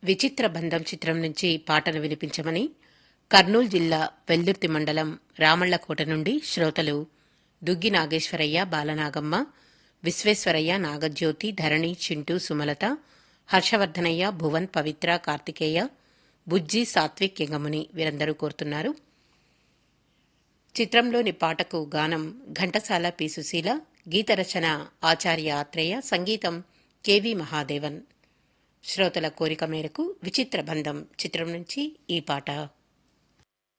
విచిత్ర బంధం చిత్రం నుంచి పాటను వినిపించమని కర్నూలు జిల్లా వెల్దుర్తి మండలం రామళ్లకోట నుండి శ్రోతలు దుగ్గి నాగేశ్వరయ్య బాలనాగమ్మ విశ్వేశ్వరయ్య నాగజ్యోతి ధరణి చింటూ సుమలత హర్షవర్ధనయ్య భువన్ పవిత్ర కార్తికేయ బుజ్జి సాత్విక్ యంగముని వీరందరూ కోరుతున్నారు చిత్రంలోని పాటకు గానం ఘంటసాల పి సుశీల గీత రచన ఆచార్య ఆత్రేయ సంగీతం కెవి మహాదేవన్ శ్రోతల కోరిక మేరకు విచిత్ర బంధం చిత్రం నుంచి ఈ పాట